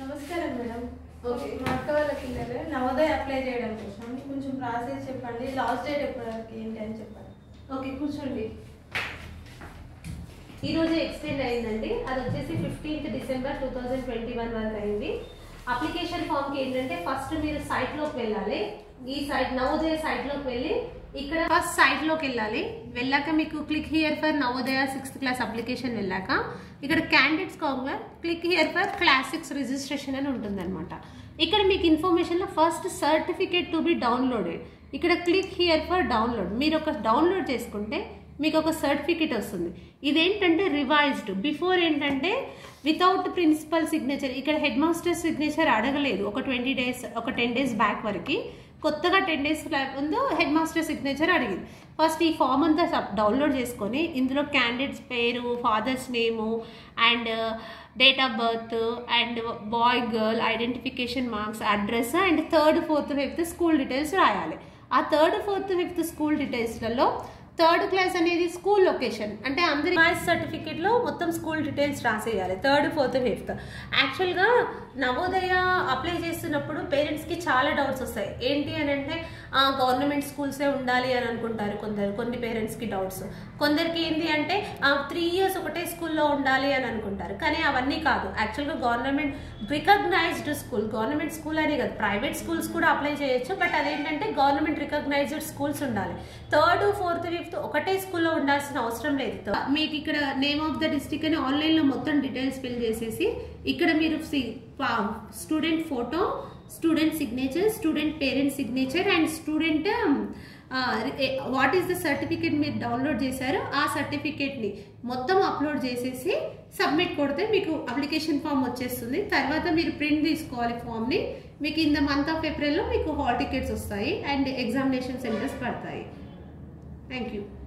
నమస్కారం madam okay. మా అక్క వాళ్ళ పిల్లలు నవోదయ అప్లై చేయడం కోసం కొంచెం ప్రాసెస్ చెప్పండి లాస్ట్ డేట్ ఎప్పటి వరకు ఏంటి అని చెప్పండి ఓకే కూర్చోండి ఈ రోజు ఎక్స్టెండ్ అయిందండి అది వచ్చేసి fifteenth December two thousand twenty one వరకు అయింది అప్లికేషన్ ఫామ్కి ఏంటంటే ఫస్ట్ మీరు సైట్లోకి వెళ్ళాలి ఈ సైట్ నవోదయ సైట్లోకి వెళ్ళి ఇక్కడ ఫస్ట్ సైట్లోకి వెళ్ళాలి వెళ్ళాక మీకు click here for Navodaya sixth class application వెళ్ళాక ఇక్కడ క్యాండిడేట్స్ కాగా click here for class six registration అని ఉంటుందన్నమాట ఇక్కడ మీకు ఇన్ఫర్మేషన్లో first certificate to be downloaded ఇక్కడ క్లిక్ హియర్ ఫర్ డౌన్లోడ్ మీరు ఒక డౌన్లోడ్ చేసుకుంటే మీకు ఒక సర్టిఫికేట్ వస్తుంది ఇదేంటంటే రివైజ్డ్ బిఫోర్ ఏంటంటే వితౌట్ ప్రిన్సిపల్ సిగ్నేచర్ ఇక్కడ హెడ్ మాస్టర్ సిగ్నేచర్ అడగలేదు ఒక ట్వంటీ డేస్ ఒక టెన్ డేస్ బ్యాక్ వరకు కొత్తగా టెన్ డేస్ ముందు హెడ్ మాస్టర్ సిగ్నేచర్ అడిగింది ఫస్ట్ ఈ ఫామ్ అంతా సబ్ డౌన్లోడ్ చేసుకొని ఇందులో క్యాండిడేట్స్ పేరు father's name and date of birth and boy girl identification marks address and third fourth fifth school details రాయాలి ఆ థర్డ్ ఫోర్త్ ఫిఫ్త్ స్కూల్ డీటెయిల్స్లలో థర్డ్ క్లాస్ అనేది స్కూల్ లొకేషన్ అంటే అందరి మ్యాథ్స్ సర్టిఫికేట్లో మొత్తం స్కూల్ డీటెయిల్స్ రాసేయాలి థర్డ్ ఫోర్త్ ఫిఫ్త్ యాక్చువల్గా నవోదయ అప్లై చేస్తున్నప్పుడు పేరెంట్స్కి చాలా డౌట్స్ వస్తాయి ఏంటి అని అంటే గవర్నమెంట్ స్కూల్సే ఉండాలి అని అనుకుంటారు కొందరు కొన్ని పేరెంట్స్కి డౌట్స్ కొందరికి ఏంటి అంటే త్రీ ఇయర్స్ ఒకటే స్కూల్లో ఉండాలి అని అనుకుంటారు కానీ అవన్నీ కాదు యాక్చువల్గా government recognised school government school అనే కాదు ప్రైవేట్ స్కూల్స్ కూడా అప్లై చేయొచ్చు బట్ అదేంటంటే గవర్నమెంట్ రికగ్నైజ్డ్ స్కూల్స్ ఉండాలి థర్డ్ ఫోర్త్ ఫిఫ్త్ ఒకటే స్కూల్లో ఉండాల్సిన అవసరం లేదు మీకు ఇక్కడ నేమ్ ఆఫ్ ద డిస్ట్రిక్ట్ అని ఆన్లైన్లో మొత్తం డీటెయిల్స్ ఫిల్ చేసేసి ఇక్కడ మీరు student photo student signature student parent signature and student what is the certificate మీరు డౌన్లోడ్ చేశారో ఆ సర్టిఫికేట్ని మొత్తం అప్లోడ్ చేసేసి సబ్మిట్ కొడితే మీకు అప్లికేషన్ ఫామ్ వచ్చేస్తుంది తర్వాత మీరు ప్రింట్ తీసుకోవాలి ఫామ్ని మీకు ఇన్ ద మంత్ ఆఫ్ ఏప్రిల్లో మీకు హాల్ టికెట్స్ వస్తాయి అండ్ ఎగ్జామినేషన్ సెంటర్స్ పడతాయి థ్యాంక్ యూ